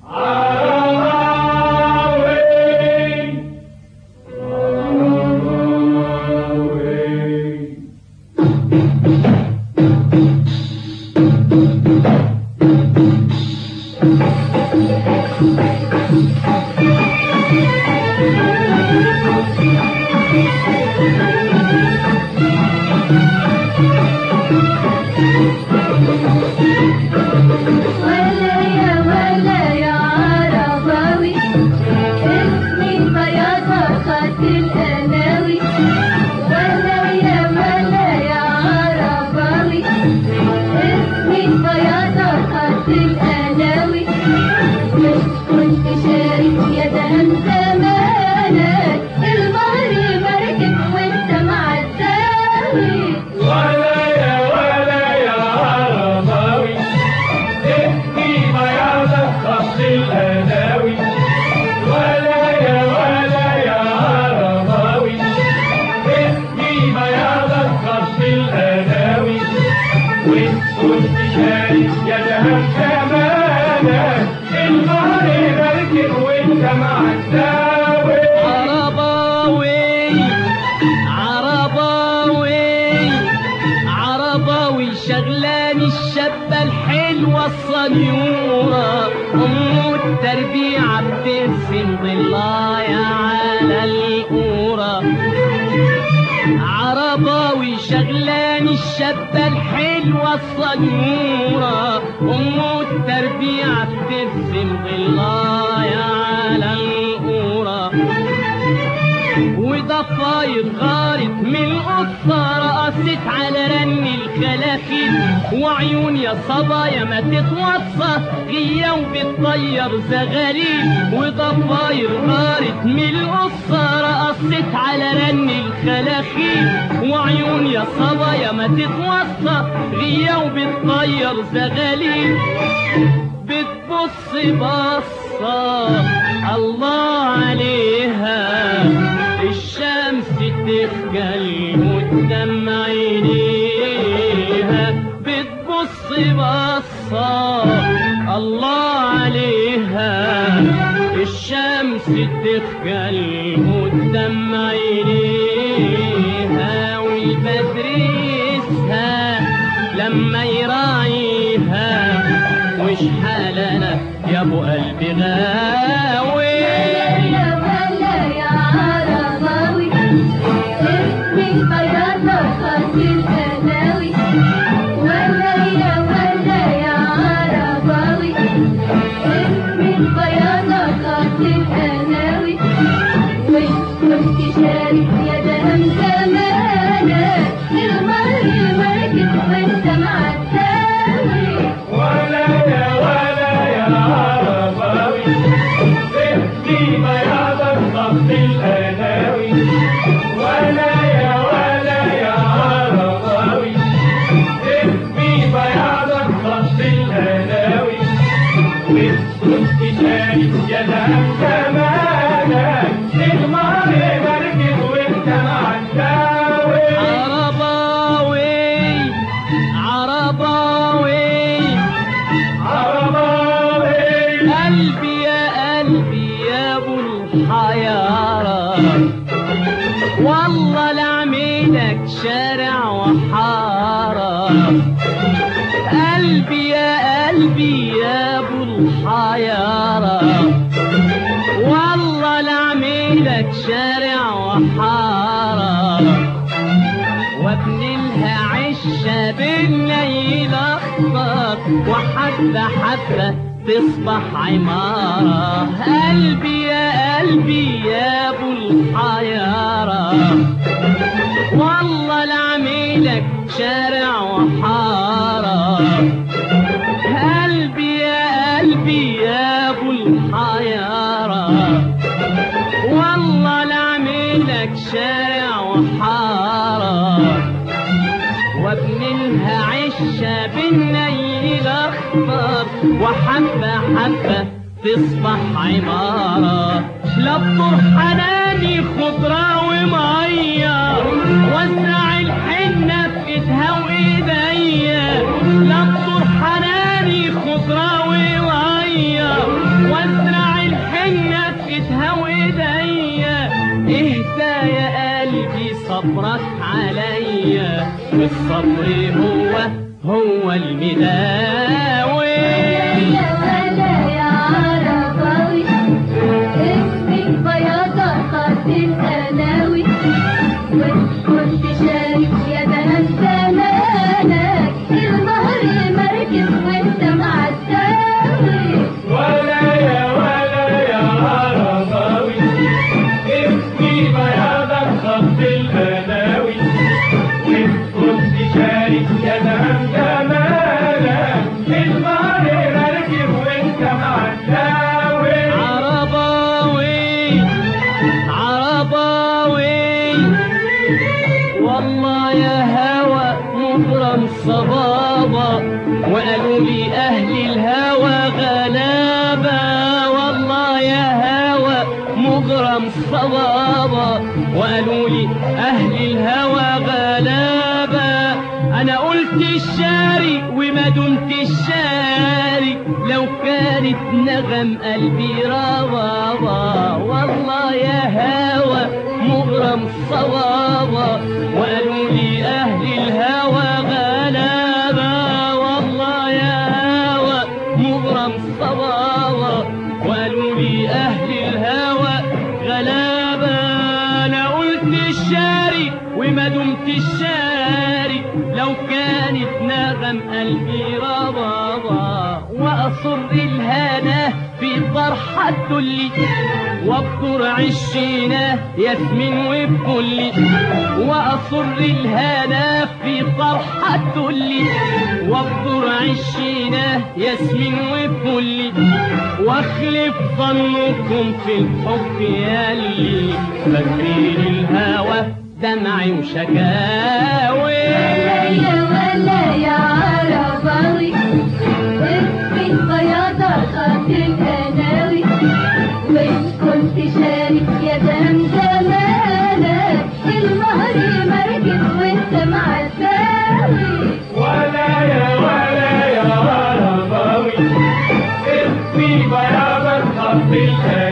ولا يا ولا يا عرباوي اسمي بياضة خط القناوي ولا يا ولا يا عرباوي اسمي بياضة خط القناوي مش كنت شارك يا دهن زمانك البحر مركب وانت معداوي ولا يا ولا يا عرباوي ابني بياضة خط الهداوي ولا يا ولا يا عرباوي ابني بياضة خط الهداوي وإن كنت شارك يا ذهب زمانك البحر مركب وانت معداوي عرباوي عرباوي عرباوي شغلاني الشابة الحلوة الصنيورة أم التربيعة بترسم ضلايا على القورة عرباوي شغلاني الشابة الحلوة الصنيورة أم التربيعة بترسم ضلايا على القورة وضفاير غارت من قصة رقصت على رن الخلافيل وعيون يا صبايا ما تتوصى غيا وبتطير زغاليل وضفاير غارت من القصة رقصت على رن الخلاخيل وعيون يا صبايا ما تتوصى غيا وبتطير زغاليل بتبص بصة الله عليها الشمس تخجل قدام عينيها بتبص بصة الله عليها الشمس تخجل قدام عينيها والبدر يسهى لما يراعيها وش حالنا يا ابو قلبي غاوي يا ولا يا عرباوي اسمي بياضة خط القناوي ولا يا ولا يا عرباوي اسمي بياضة خط القناوي وش كنت شارك يا دهن زمانك المر مركب وانت معداوي ولا يا ولا يا عرباوي ابني بياضة خط الهداوي ولا يا ولا يا عرباوي ابني بياضة خط الهداوي وإن كنت شايف يا ذهب زمانك المار مركب وانت معداوي عرباوي عرباوي عرباوي قلبي يا قلبي يا ابو الحيارة والله لعميلك شارع وحارة قلبي يا قلبي يا ابو الحيارة والله لعميلك شارع وحارة وابن لها عشة بالليل اخضر وحبة حبة تصبح عمارة قلبي يا قلبي يا ابو الحيارة والله لعميلك شارع وحارة قلبي يا قلبي يا ابو الحيارة والله لعميلك شارع وحارة وابن لها عشة بالنيل اخضر وحبة حبة تصبح عمارة لا بطر حناني خضرة ومية وازرع الحنة في ايدها وايديا لا بطر حناني خضرة ومية ازرع الحنة في ايدها وايديا اهدى يا قلبي صبرك عليا والصبر هو هو المداوي يا ولا يا عرباوي اسمك بياضة خط القناوي وكنت شارك يا دهن زمانك المهر مركب وانت معداوي ولا يا ولا يا عرباوي اسمي بياضك خط القناوي إن كنت شارك يا دهن زمانك المهر مركب وانت معداوي عرباوي عرباوي والله يا هوى مغرم صبابة وقالوا لي أهل الهوى غلابة والله يا هوى مغرم صبابة وقالوا لي أهل الهوى غلابة أنا قلت الشاري وما دمت الشاري لو كانت نغم قلبي ربابة والله يا هوى مغرم صوابة وقالوا لي أهل الهوى غلابة والله يا هوى مغرم صوابة وقالوا لي أهل الهوى غلابة أنا قلت الشاري وما دمت الشاري لو كانت نغم قلبي ربابة وأصر الهنا في طرحة الدلي وابطر عشينا ياسمين وبكلي وأصر الهنا في طرحة الدلي وابطر عشينا ياسمين وبكلي واخلف ظنكم في الحب ياللي فاكرين الهوى دمعي وشكاوي يا ولا يا عرباوي اسمك بياضة خط القناوي وإن كنت شارك يا دم زمانك المهر مركب وانت معداوي ولا يا ولا يا عرباوي اسمي بياضك خط القناوي